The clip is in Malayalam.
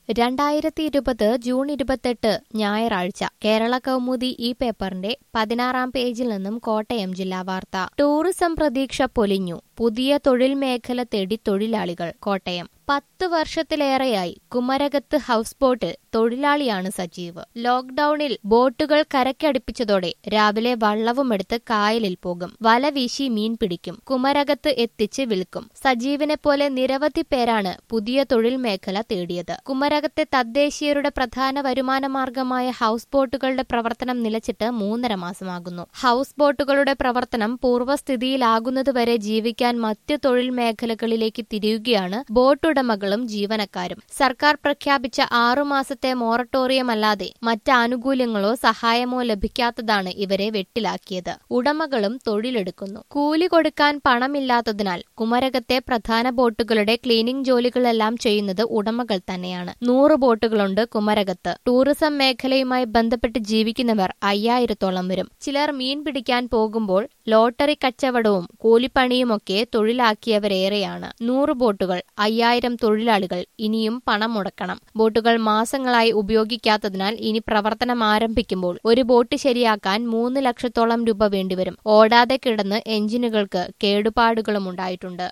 രണ്ടായിരത്തി ഇരുപത് ജൂൺ ഇരുപത്തെട്ട് ഞായറാഴ്ച കേരള കൗമുദി ഈ പേപ്പറിന്റെ പതിനാറാം പേജിൽ നിന്നും കോട്ടയം ജില്ലാ വാർത്ത ടൂറിസം പ്രതീക്ഷ പൊലിഞ്ഞു പുതിയ തൊഴിൽ മേഖല തേടി തൊഴിലാളികൾ കോട്ടയം പത്ത് വർഷത്തിലേറെയായി കുമരകത്ത് ഹൗസ് ബോട്ടിൽ തൊഴിലാളിയാണ് സജീവ് ലോക്ഡൌണിൽ ബോട്ടുകൾ കരക്കടുപ്പിച്ചതോടെ രാവിലെ വള്ളവുമെടുത്ത് കായലിൽ പോകും വല വീശി മീൻ പിടിക്കും കുമരകത്ത് എത്തിച്ച് വിൽക്കും സജീവിനെ പോലെ നിരവധി പേരാണ് പുതിയ തൊഴിൽ മേഖല തേടിയത് കുമരകത്തെ തദ്ദേശീയരുടെ പ്രധാന വരുമാന മാർഗമായ ഹൗസ് ബോട്ടുകളുടെ പ്രവർത്തനം നിലച്ചിട്ട് മൂന്നര മാസമാകുന്നു ഹൗസ് ബോട്ടുകളുടെ പ്രവർത്തനം പൂർവ്വസ്ഥിതിയിലാകുന്നതുവരെ ജീവിക്കാൻ മറ്റ് തൊഴിൽ മേഖലകളിലേക്ക് തിരിയുകയാണ് ബോട്ടുടമകളും ജീവനക്കാരും സർക്കാർ പ്രഖ്യാപിച്ച ആറുമാസത്തെ മൊറട്ടോറിയം അല്ലാതെ മറ്റ് ആനുകൂല്യങ്ങളോ സഹായമോ ലഭിക്കാത്തതാണ് ഇവരെ വെട്ടിലാക്കിയത് ഉടമകളും തൊഴിലെടുക്കുന്നു കൂലി കൊടുക്കാൻ പണമില്ലാത്തതിനാൽ കുമരകത്തെ പ്രധാന ബോട്ടുകളുടെ ക്ലീനിംഗ് ജോലികളെല്ലാം ചെയ്യുന്നത് ഉടമകൾ തന്നെയാണ് നൂറ് ബോട്ടുകളുണ്ട് കുമരകത്ത് ടൂറിസം മേഖലയുമായി ബന്ധപ്പെട്ട് ജീവിക്കുന്നവർ അയ്യായിരത്തോളം വരും ചിലർ മീൻ പിടിക്കാൻ പോകുമ്പോൾ ലോട്ടറി കച്ചവടവും കൂലിപ്പണിയുമൊക്കെ തൊഴിലാക്കിയവരേറെയാണ് നൂറ് ബോട്ടുകൾ അയ്യായിരം തൊഴിലാളികൾ ഇനിയും പണം മുടക്കണം ബോട്ടുകൾ മാസങ്ങളായി ഉപയോഗിക്കാത്തതിനാൽ ഇനി പ്രവർത്തനം ആരംഭിക്കുമ്പോൾ ഒരു ബോട്ട് ശരിയാക്കാൻ മൂന്ന് ലക്ഷത്തോളം രൂപ വേണ്ടിവരും ഓടാതെ കിടന്ന് എഞ്ചിനുകൾക്ക് കേടുപാടുകളും ഉണ്ടായിട്ടുണ്ട്